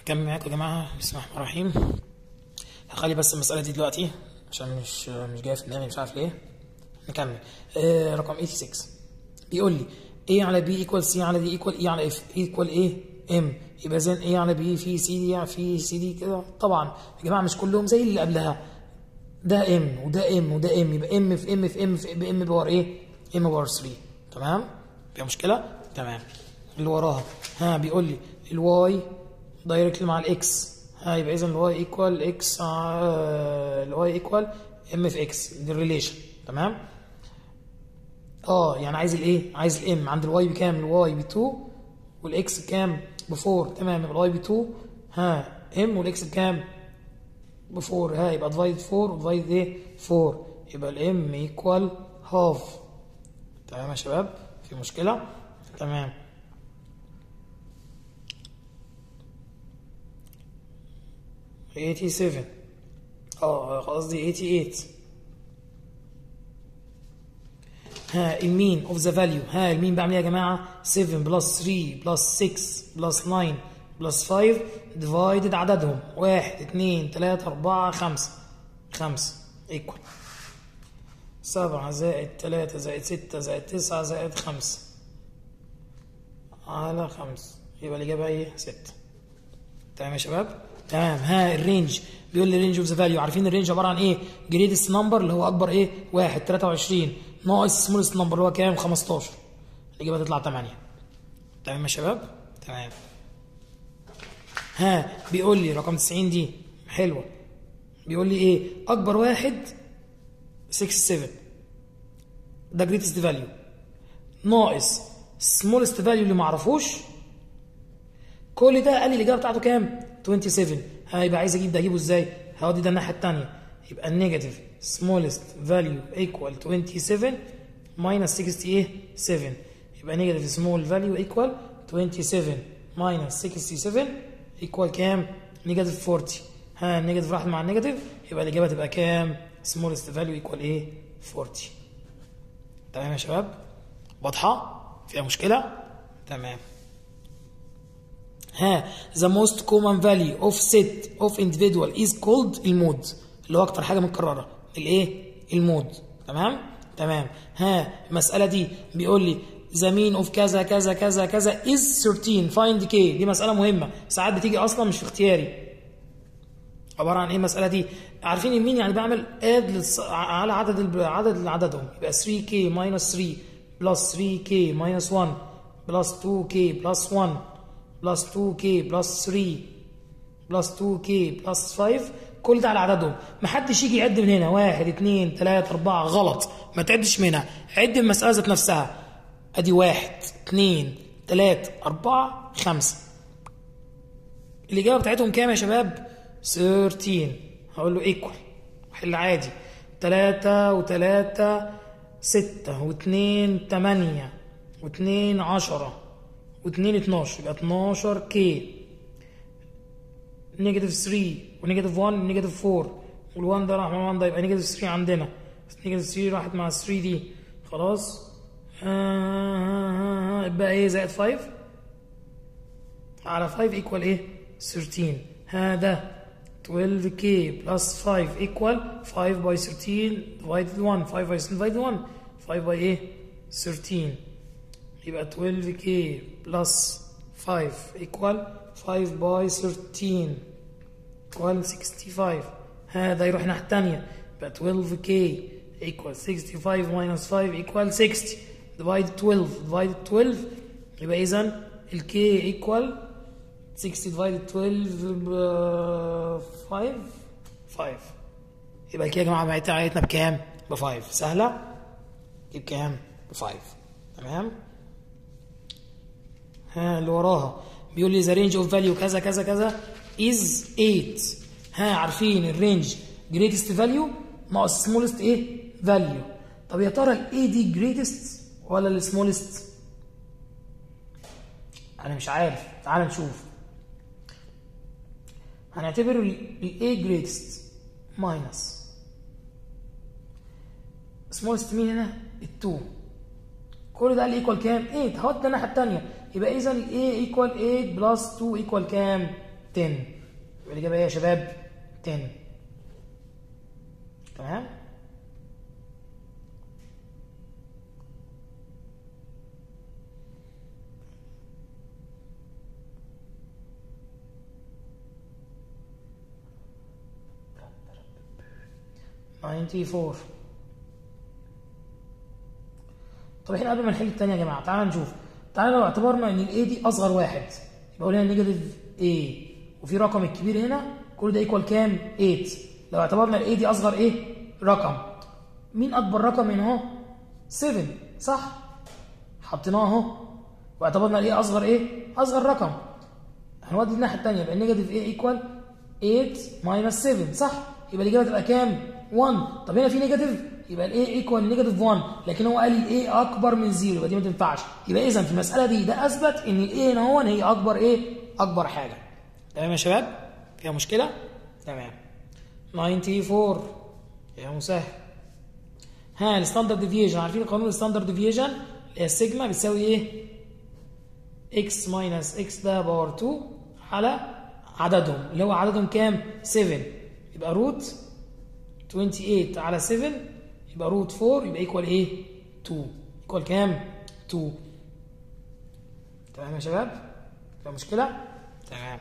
هكمل معاكم يا جماعة بسم الله الرحمن الرحيم هخلي بس المسألة دي دلوقتي عشان مش مش جاية في دماغي مش عارف ليه نكمل آه رقم 86 بيقول لي A على B equal C على D equal E على F equal A M يبقى إذا A على B في C D في C D كده طبعا يا جماعة مش كلهم زي اللي قبلها ده M وده M وده M يبقى M في M في M في M باور إيه؟ M باور 3 تمام؟ فيها مشكلة؟ تمام اللي وراها ها بيقول لي الواي دايركتلي مع الاكس ها يبقى اذا الواي ايكوال اكس الواي ايكوال ام في اكس دي الريليشن تمام اه يعني عايز الايه عايز الام عند الواي بكام الواي ب 2 والاكس بكام ب 4 تمام يبقى الواي ب 2 ها ام والاكس بكام ب 4 ها يبقى ديفايد 4 وديفايد ايه 4 يبقى الام ايكوال هاف تمام يا شباب في مشكله تمام eighty seven اه قصدي eighty eight ها المين اوف ذا فاليو ها المين بعمل ايه يا جماعه 7 بلس 3 بلس 6 بلس 9 بلس 5 ديفايدد عددهم 1 2 3 4 5 5 ايكوال 7 زائد 3 زائد 6 زائد 9 زائد 5 على 5 يبقى الإجابة إيه؟ 6 تمام يا شباب؟ تمام ها الرينج بيقول لي رينج اوف ذا فاليو عارفين الرينج عبارة عن إيه؟ جريتست نمبر اللي هو أكبر إيه؟ 1 23 ناقص سمولست نمبر اللي هو كام؟ 15 الإجابة تطلع 8 تمام يا شباب؟ تمام ها بيقول لي رقم 90 دي حلوة بيقول لي إيه؟ أكبر واحد 67 ده جريتست فاليو ناقص سمولست فاليو اللي ما اعرفوش كل ده قال لي الاجابه بتاعته كام 27 هيبقى عايز اجيب ده اجيبه ازاي هودي ده الناحيه الثانيه يبقى النيجاتيف سمولست فاليو ايكوال 27 ماينس 67 يبقى نيجاتيف سمول فاليو ايكوال 27 ماينس 67 ايكوال كام نيجاتيف 40 ها النيجاتيف راحت مع النيجاتيف يبقى الاجابه تبقى كام سمولست فاليو ايكوال ايه 40 تمام يا شباب واضحه فيها مشكلة؟ تمام ها the most common value of set of individual is called المود اللي هو أكتر حاجة متكررة الإيه؟ المود تمام؟ تمام ها المسألة دي بيقول لي the mean of كذا كذا كذا كذا is 13 find k دي مسألة مهمة ساعات بتيجي أصلا مش في اختياري عبارة عن إيه المسألة دي؟ عارفين المين يعني بعمل اد للص... على عدد الب... عدد عددهم يبقى 3k minus 3 plus 3k minus 1 plus 2k plus 1 plus 2k plus 3 plus 2k plus 5 كل ده على عددهم محدش يجي يعد من هنا واحد اتنين تلاتة أربعة غلط ما تعدش من هنا عد المسألة ذات نفسها أدي واحد اتنين تلاتة أربعة خمسة الإجابة بتاعتهم كام يا شباب؟ 13 هقول له ايكوال حل عادي تلاتة وتلاتة ستة واثنين تمانية واثنين عشرة واثنين اتناشر يبقى اتناشر كي نيجاتيف 3 ونيجاتيف 1 ونيجاتيف 4 وال1 ده راح مع 1 ده يبقى نيجاتيف 3 عندنا نيجاتيف 3 راحت مع 3 دي خلاص يبقى ايه زائد 5 على 5 ايكوال ايه 13 هذا 12k plus 5 equal 5 by 13 divided 1 5 by 13 divided 1 5 by ايه 13 يبقى 12k plus 5 equal 5 by 13 equal 65 هذا يروح الناحية الثانية يبقى 12k equal 65 minus 5 equal 60 divide 12 divide 12 يبقى إذا ال k equal 60 divided 12 5 5 يبقى كده يا جماعه بتاعتنا بكام؟ ب 5 سهله؟ دي بكام؟ ب 5 تمام؟ ها اللي وراها بيقول لي ذا رينج اوف فاليو كذا كذا كذا از 8 ها عارفين الرينج جريتست فاليو ناقص سمولست ايه؟ فاليو طب يا ترى الاي دي جريتست ولا السمولست؟ انا مش عارف تعال نشوف هنعتبر ال A greatest minus smallest مين هنا؟ ال 2 كل ده قال equal كام؟ 8 هحط الناحية التانية يبقى إذا ال A equal 8 plus 2 equal كام؟ 10 يبقى الاجابه ايه يا شباب 10 تمام ناينتي فور طب احنا قبل ما نحل التانية يا جماعة تعالى نشوف تعالى لو اعتبرنا ان الاي دي اصغر واحد يبقى قلنا نيجاتيف a وفي رقم الكبير هنا كل ده ايكوال كام 8 لو اعتبرنا الاي دي اصغر ايه رقم مين اكبر رقم هنا اهو 7 صح حطيناه اهو واعتبرنا الايه اصغر ايه اصغر رقم هنودي الناحيه الثانيه يبقى نيجاتيف a ايكوال 8 ماينس 7 صح يبقى الاجابه تبقى كام 1 طب هنا في نيجاتيف يبقى الاي ايكوال نيجاتيف 1 لكن هو قال الاي اكبر من 0 يبقى دي ما تنفعش يبقى اذا في المساله دي ده اثبت ان الاي هنا هو هي اكبر ايه اكبر حاجه تمام يا شباب فيها مشكله تمام 94 يا مسهل ها الستاندرد ديفيجن عارفين قانون الستاندرد ديفيجن اللي هي السيجما بتساوي ايه x ماينس x ده باور 2 على عددهم اللي هو عددهم كام 7 يبقى روت 28 على 7 يبقى روت 4 يبقى ايكوال ايه 2 ايكوال كام 2 تمام يا شباب فيها مشكله تمام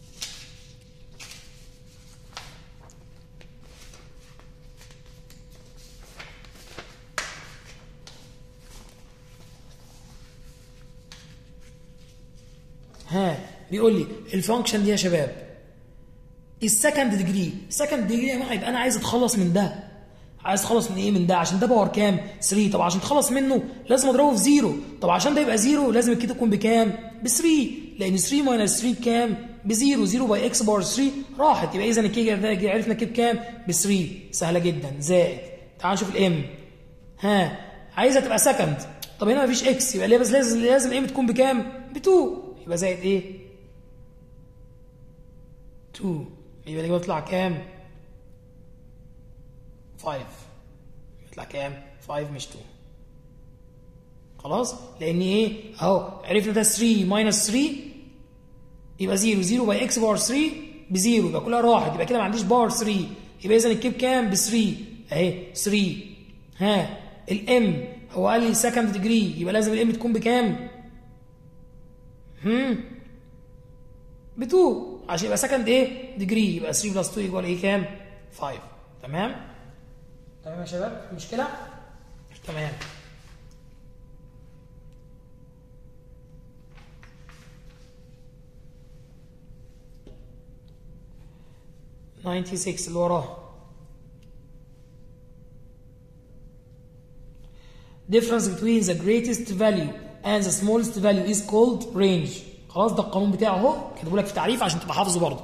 ها بيقول لي الفانكشن دي يا شباب السكند ديجري السكند ديجري يا جماعه يبقى انا عايز اتخلص من ده عايز اتخلص من ايه من ده عشان ده باور كام 3 طب عشان اتخلص منه لازم اضربه في زيرو طب عشان ده يبقى زيرو لازم الكي تكون بكام ب 3 لان 3 ماينس 3 بكام بزيرو 0 باي اكس باور 3 راحت يبقى اذا الكي ده عرفنا كي بكام ب 3 سهله جدا زائد تعال نشوف الام ها عايزها تبقى سكند طب هنا مفيش اكس يبقى ليه بس لازم لازم الام تكون بكام ب 2 يبقى زائد ايه 2 يبقى الاجابه تطلع كام 5 يطلع كام 5 مش 2 خلاص لان ايه اهو عرفنا ده 3 ماينس 3 يبقى 0 0 باي اكس باور 3 بزيرو يبقى كلها راحت يبقى كده ما عنديش باور 3 يبقى اذا الكيب كام ب 3 اهي 3 ها الام هو قال لي سكند ديجري يبقى لازم الام تكون بكام هم ب 2 عشان يبقى سكند ايه ديجري يبقى 3 بلس 2 يقول ايه كام 5 تمام تمام يا شباب مشكله تمام ناينتي سكس اللي وراه difference between the greatest value and the smallest value is called range خلاص ده القانون بتاعه اهو كاتبه لك في تعريف عشان تبقى حافظه برضه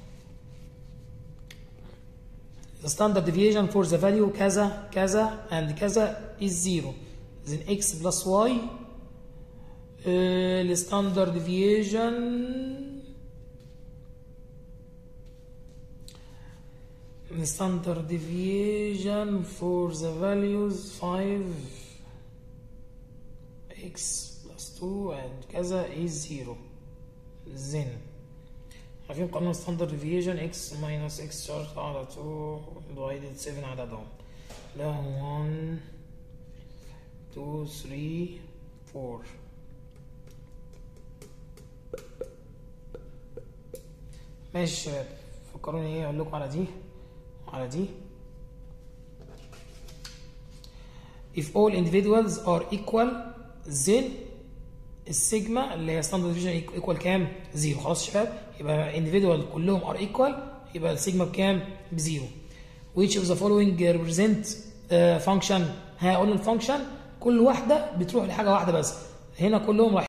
the standard deviation for the value كذا كذا and كذا is zero then x plus y uh, the standard deviation the standard deviation for the values 5 x plus 2 and كذا is 0 then عارفين قانون standard deviation x minus x شرط على 2 divided 7 عددهم ده 1 2 3 4 ماشي يا شباب فكروني ايه اقول لكم على دي على دي if all individuals are equal then السيجما اللي هي ستاندرد ديفيجن ايكوال كام؟ زيرو خلاص يا شباب يبقى individual كلهم ار ايكوال يبقى السيجما بكام؟ بزيرو which of the following represent uh, function ها قلنا الفانكشن كل واحده بتروح لحاجه واحده بس هنا كلهم رايحين